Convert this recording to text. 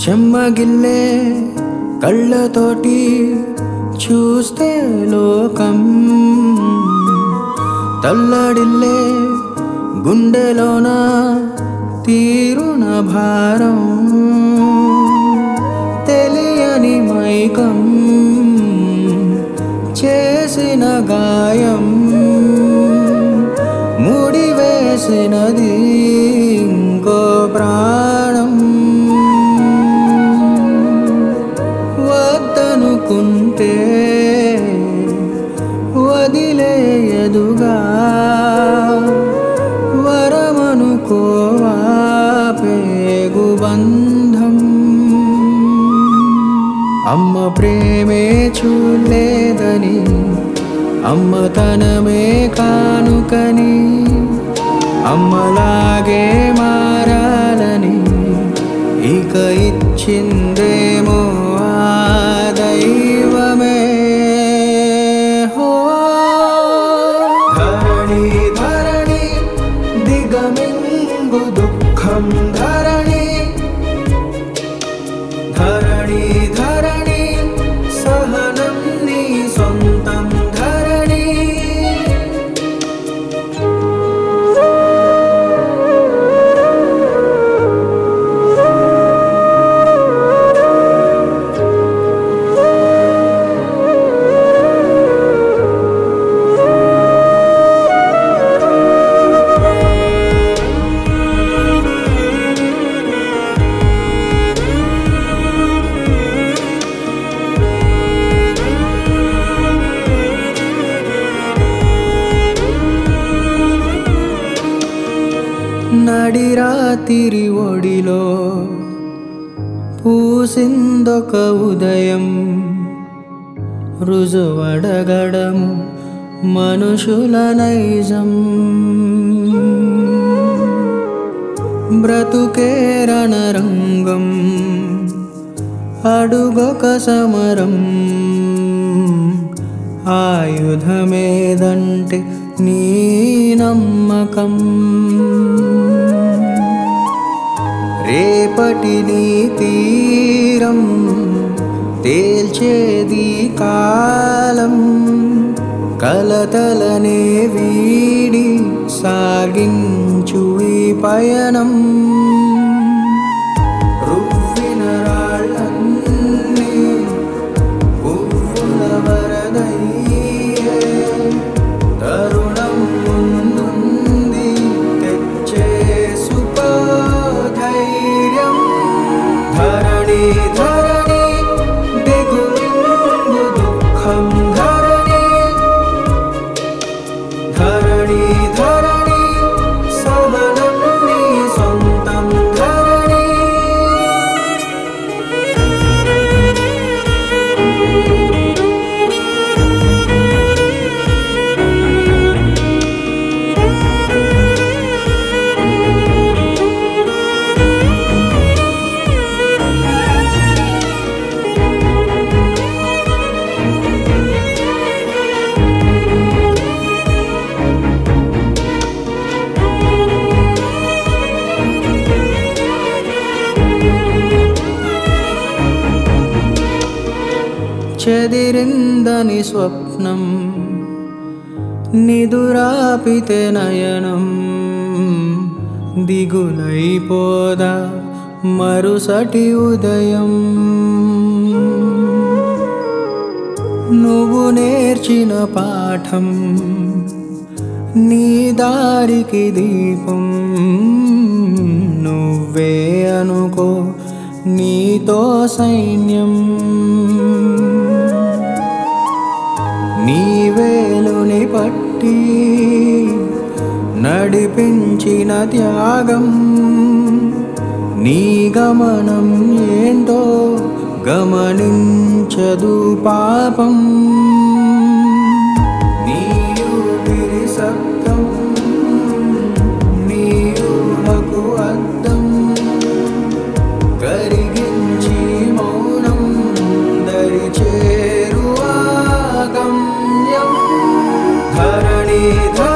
చెమ్మగిల్లే కళ్ళతోటి చూస్తే లోకం తల్లడిల్లే గుండెలోన తీరున భారం తెలియని మైకం చేసిన గాయం ముడివేసినది ఇంకో ప్రాణం వద్దనుకుంటే వదిలేయదుగా వరమనుకోవా పేగు బంధం అమ్మ ప్రేమే చూడలేదని అమ్మతనమే కానుకని అమ్మలాగే మారాలని ఇక ఇచ్చిందేమో ఆ దైవమే హో ధరణి ధరణి దిగమింగు దుఃఖం ధరణి ధరణి ధరణి సహనం నీ సొంతం ధరణి నడిరాతిరి ఒడిలో పూసిందొక ఉదయం రుజువడగడము మనుషుల నైజం బ్రతుకే రణరంగం అడుగొక సమరం ఆయుధమేదంటే నీ నమ్మకం రేపటి నీ తీరం తేల్చేది కాలం కలతలనే వీడి సాగించు ఈ పయనం రువ్విన రాళ్ళన్నీ పువ్వుల వరదయ్యే తరుణం ముందుంది తెచ్చే సుఖధైర్యం ధరణి ధరణి దిగుమింగు దుఃఖం ధరణి ధరణి ధరణి సహనం నీ సొంతం ధరణి చెదిరిందని స్వప్నం నిదురాపితే నయనం దిగులైపోదా మరుసటి ఉదయం నువ్వు నేర్చిన పాఠం నీ దారికి దీపం నువ్వే అనుకో నీతో సైన్యం నీ వేలుని పట్టి నడిపించిన త్యాగం నీ గమనం ఏంటో గమనించదు పాపం నీ ఊపిరి శబ్దం నీ ఊహకు అద్దం కరిగించి మౌనం దరి చేరువా గమ్యం ధరణి ధరణి